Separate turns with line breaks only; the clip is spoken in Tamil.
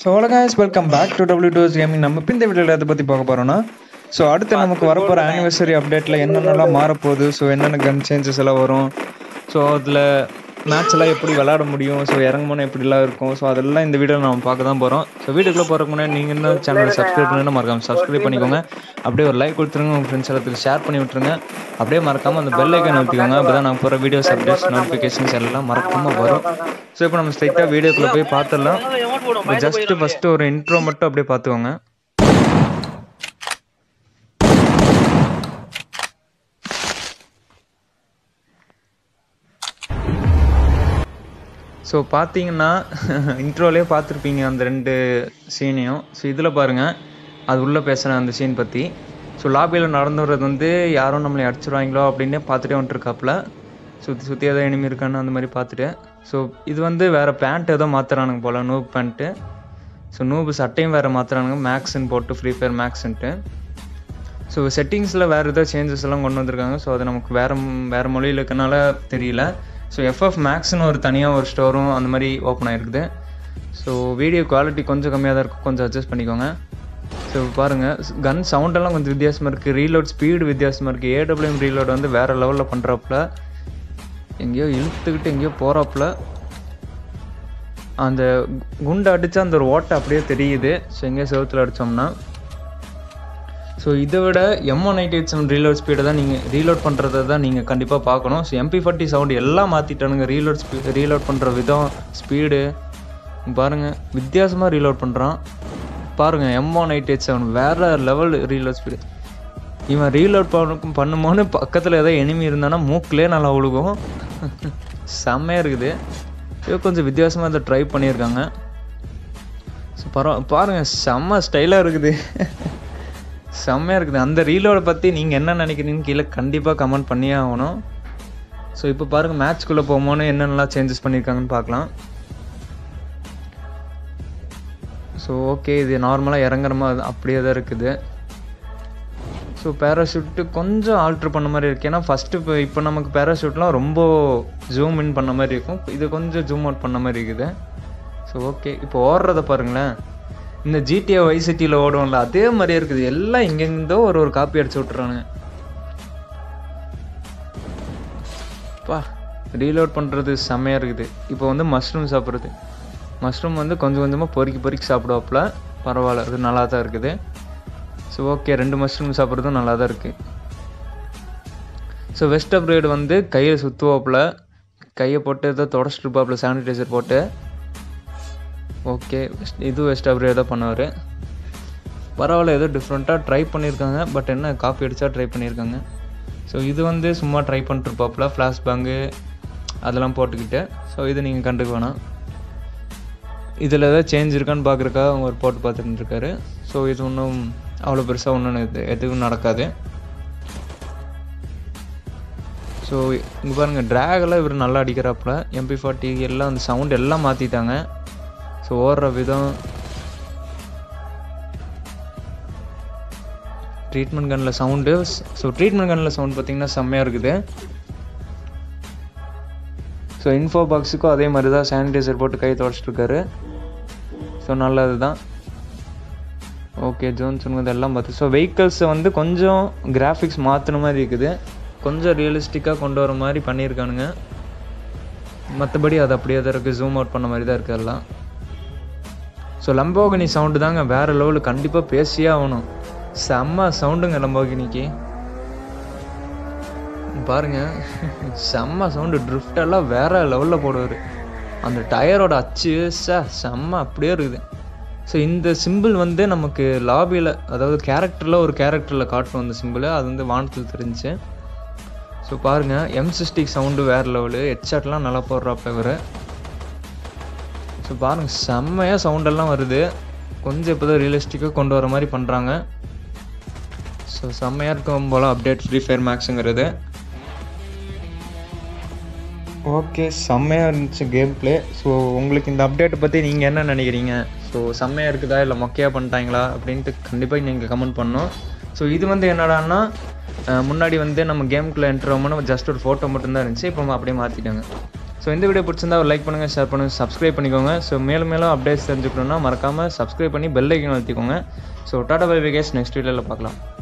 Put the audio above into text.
so guys welcome back to W twos gaming நம்ம இப்போ இந்த வீடியோவில் எதை பற்றி பார்க்க போகிறோன்னா ஸோ அடுத்து நமக்கு வரப்போகிற ஆனிவர்சரி அப்டேட்டில் என்னென்னலாம் மாறப்போகுது ஸோ என்னென்ன கன் சேஞ்சஸ் எல்லாம் வரும் ஸோ அதில் மேட்ச் எல்லாம் எப்படி விளாட முடியும் ஸோ இறங்குமோன எப்படிலாம் இருக்கும் ஸோ அதெல்லாம் இந்த வீடியோவில் நம்ம பார்க்க தான் போகிறோம் ஸோ வீடியோக்குள்ளே போகிறக்கு முன்னாடி நீங்கள் இன்னும் சேனலை சப்ஸ்கிரைப் பண்ணணும் மறக்காம சப்ஸ்கிரைப் பண்ணிக்கோங்க அப்படியே ஒரு லைக் கொடுத்துருங்க உங்கள் ஃப்ரெண்ட்ஸ் எல்லாத்துக்கு ஷேர் பண்ணி விட்டுருங்க அப்படியே மறக்காமல் அந்த பெல் ஐக்கன் ஊற்றிக்கோங்க அப்போ தான் நான் போகிற வீடியோஸ் அப்டேட்ஸ் நோட்டிஃபிகேஷன்ஸ் எல்லாம் மறக்காமல் வரும் ஸோ இப்போ நம்ம ஸ்ட்ரைட்டாக வீடியோக்குள்ளே போய் பார்த்துடலாம் ஜஸ்ட் ஃபஸ்ட்டு ஒரு இன்ட்ரோ மட்டும் அப்படியே பார்த்துக்கோங்க ஸோ பார்த்தீங்கன்னா இன்ட்ரோலேயே பார்த்துருப்பீங்க அந்த ரெண்டு சீனையும் ஸோ இதில் பாருங்கள் அது உள்ளே பேசுகிறேன் அந்த சீன் பற்றி ஸோ லாபியில் நடந்து வர்றது வந்து யாரும் நம்மளை அடிச்சிருவாங்களோ அப்படின்னு பார்த்துட்டே வந்துட்டுருக்காப்புல சுற்றி சுற்றி ஏதோ எனிமி இருக்கான்னு அந்த மாதிரி பார்த்துட்டு ஸோ இது வந்து வேறு பேண்ட் ஏதோ மாற்றுறானுங்க போல் நூப் பேண்ட்டு ஸோ நூபு சட்டையும் வேறு மாற்றுறானுங்க மேக்ஸ்ன்னு போட்டு ஃப்ரீ ஃபயர் மேக்ஸ்ன்ட்டு ஸோ செட்டிங்ஸில் வேறு ஏதோ சேஞ்சஸ் எல்லாம் கொண்டு வந்திருக்காங்க ஸோ அது நமக்கு வேறு வேறு மொழியில் இருக்கனால தெரியல ஸோ எஃப்எஃப் மேக்ஸ்னு ஒரு தனியாக ஒரு ஸ்டோரும் அந்த மாதிரி ஓப்பன் ஆகிருக்குது ஸோ வீடியோ குவாலிட்டி கொஞ்சம் கம்மியாக தான் இருக்கும் கொஞ்சம் அட்ஜஸ்ட் பண்ணிக்கோங்க ஸோ பாருங்கள் கன் சவுண்டெல்லாம் கொஞ்சம் வித்தியாசமாக இருக்குது ரீலோட் ஸ்பீடு வித்தியாசமாக இருக்குது ஏடபிள்யூஎம் ரீலோட் வந்து வேறு லெவலில் பண்ணுறாப்புல எங்கேயோ இழுத்துக்கிட்டு எங்கேயோ போகிறாப்புல அந்த குண்டு அடித்தா அந்த ஒரு ஓட்டை அப்படியே தெரியுது ஸோ எங்கேயோ செவத்தில் அடித்தோம்னா ஸோ இதை விட M one ninety eight seven reload ஸ்பீடை தான் நீங்கள் ரீலோட் பண்ணுறத தான் நீங்கள் கண்டிப்பாக பார்க்கணும் ஸோ எம்பி ஃபார்ட்டி சவுண்ட் எல்லாம் மாற்றிட்டானுங்க ரீலோட் ஸ்பீ ரீலோட் பண்ணுற விதம் ஸ்பீடு பாருங்கள் வித்தியாசமாக ரீலோட் பண்ணுறான் பாருங்கள் M one eight eight seven வேறு லெவல் ரீலோட் ஸ்பீடு இவன் ரீலோட் பண்ண பண்ணுமோன்னு பக்கத்தில் ஏதோ எனிமி இருந்தானா மூக்கிலே நல்லா ஒழுகும் செம்மையாக இருக்குது இது கொஞ்சம் வித்தியாசமாக இதை ட்ரை பண்ணியிருக்காங்க ஸோ பரவ பாருங்கள் செம்ம ஸ்டைலாக இருக்குது செம்மையாக இருக்குது அந்த ரீலோட பற்றி நீங்கள் என்ன நினைக்கிறீங்கன்னு கீழே கண்டிப்பாக கமெண்ட் பண்ணியே ஆகணும் ஸோ இப்போ பாருங்கள் மேட்ச்குள்ளே போகும்போது என்னென்னலாம் சேஞ்சஸ் பண்ணியிருக்காங்கன்னு பார்க்கலாம் ஸோ ஓகே இது நார்மலாக இறங்குற மாதிரி அப்படியே தான் இருக்குது ஸோ பேராஷூட்டு கொஞ்சம் ஆல்ட்ரு பண்ண மாதிரி இருக்குது ஏன்னா ஃபஸ்ட்டு இப்போ இப்போ நமக்கு பேராஷூட்லாம் ரொம்ப ஜூம் இன் பண்ண மாதிரி இருக்கும் இது கொஞ்சம் ஜூம் அவுட் பண்ண மாதிரி இருக்குது ஸோ ஓகே இப்போ ஓடுறத பாருங்களேன் இந்த ஜிடிஏ வைசிட்டியில் ஓடுவோம்ல அதே மாதிரியே இருக்குது எல்லாம் இங்கெங்கேருந்தோ ஒரு ஒரு காப்பி அடிச்சு விட்டுறானுங்க பா ரீலோட் பண்ணுறது செம்மையாக இருக்குது இப்போ வந்து மஷ்ரூம் சாப்பிட்றது மஷ்ரூம் வந்து கொஞ்சம் கொஞ்சமாக பொறுக்கி பொறுக்கி சாப்பிடுவாப்புல பரவாயில்ல அது நல்லா தான் இருக்குது ஸோ ஓகே ரெண்டு மஷ்ரூம் சாப்பிட்றதும் நல்லா தான் இருக்குது ஸோ வெஸ்ட் அப்ரேடு வந்து கையில் சுற்றுவாப்புல கையை போட்டு ஏதோ தொடச்சிட்டு இருப்பாப்புல சானிடைசர் போட்டு ஓகே இது வெஸ்ட் அப்ரேட் தான் பண்ணுவார் பரவாயில்ல ஏதோ டிஃப்ரெண்ட்டாக ட்ரை பண்ணியிருக்காங்க பட் என்ன காப்பி அடித்தா ட்ரை பண்ணியிருக்காங்க ஸோ இது வந்து சும்மா ட்ரை பண்ணிட்டுருப்பாப்புல ஃப்ளாஷ் பேங்கு அதெல்லாம் போட்டுக்கிட்டு ஸோ இது நீங்கள் கண்டுக்க வேணாம் இதில் ஏதாவது சேஞ்ச் இருக்கான்னு பார்க்குறக்கா அவங்க ஒரு போட்டு பார்த்துட்டு இருக்காரு ஸோ இது ஒன்றும் அவ்வளோ பெருசாக ஒன்றும் இது எதுவும் நடக்காது ஸோ இங்கே பாருங்கள் ட்ராகெல்லாம் இவர் நல்லா அடிக்கிறாப்புல எம்பி ஃபார்ட்டி எல்லாம் அந்த சவுண்ட் எல்லாம் மாற்றிட்டாங்க ஸோ ஓடுற விதம் ட்ரீட்மெண்ட் கனில் சவுண்டு ஸோ ட்ரீட்மெண்ட் கனில் சவுண்ட் பார்த்தீங்கன்னா செம்மையாக இருக்குது ஸோ இன்ஃபோ பாக்ஸுக்கும் அதே மாதிரி தான் சானிடைசர் போட்டு கை தொடச்சிட்ருக்காரு ஸோ நல்லது தான் ஓகே ஜோன்ஸுங்க எல்லாம் பார்த்து ஸோ வெஹிக்கல்ஸை வந்து கொஞ்சம் கிராஃபிக்ஸ் மாற்றின மாதிரி இருக்குது கொஞ்சம் ரியலிஸ்டிக்காக கொண்டு வர மாதிரி பண்ணியிருக்கானுங்க மற்றபடி அது அப்படியே தான் இருக்குது ஜூம் அவுட் பண்ண மாதிரி தான் இருக்குது எல்லாம் ஸோ லம்போகினி சவுண்டு தாங்க வேறு லெவலில் கண்டிப்பாக பேசியே ஆகணும் செம்ம சவுண்டுங்க லம்போகினிக்கு பாருங்க செம்ம சவுண்டு ட்ரிஃப்டெல்லாம் வேற லெவலில் போடுவார் அந்த டயரோட அச்சு ச செம்ம அப்படியே இருக்குது ஸோ இந்த சிம்பிள் வந்து நமக்கு லாபியில் அதாவது கேரக்டரில் ஒரு கேரக்டரில் காட்டும் அந்த சிம்பிள் அது வந்து வானத்தில் தெரிஞ்சு ஸோ பாருங்கள் எம் சிஸ்டிக் சவுண்டு வேறு லெவலு ஹெட்ஷாட்லாம் நல்லா போடுறாப்ப இவர் ஸோ பாருங்கள் செம்மையாக சவுண்டெல்லாம் வருது கொஞ்சம் இப்போ தான் ரியலிஸ்டிக்காக கொண்டு வர மாதிரி பண்ணுறாங்க ஸோ செம்மையாக இருக்கும் போல் அப்டேட் ஃப்ரீ ஃபயர் மேக்ஸுங்கிறது ஓகே செம்மையாக இருந்துச்சு கேம் ப்ளே ஸோ உங்களுக்கு இந்த அப்டேட்டை பற்றி நீங்கள் என்ன நினைக்கிறீங்க ஸோ செம்மையாக இருக்குதா இல்லை மொக்கையாக பண்ணிட்டாங்களா அப்படின்ட்டு கண்டிப்பாக நீங்கள் கமெண்ட் பண்ணணும் ஸோ இது வந்து என்னடான்னா முன்னாடி வந்து நம்ம கேமுக்குள்ளே என்ட்ரு ஆகும்போது ஜஸ்ட் ஒரு ஃபோட்டோ மட்டும்தான் இருந்துச்சு இப்போ அப்படியே மாற்றிட்டாங்க ஸோ இந்த வீடியோ பிடிச்சிருந்தா ஒரு லைக் பண்ணுங்கள் ஷேர் பண்ணுங்கள் சப்ஸ்கிரைப் பண்ணிக்கோங்க ஸோ மேலும் மேலும் அப்டேட்ஸ் தெரிஞ்சுக்கணுன்னா மறக்காமல் சப்ஸ்கிரைப் பண்ணி பெல் ஐக்கன் அழுத்திக்கோங்க so tata bye guys next வீடியோவில் பார்க்கலாம்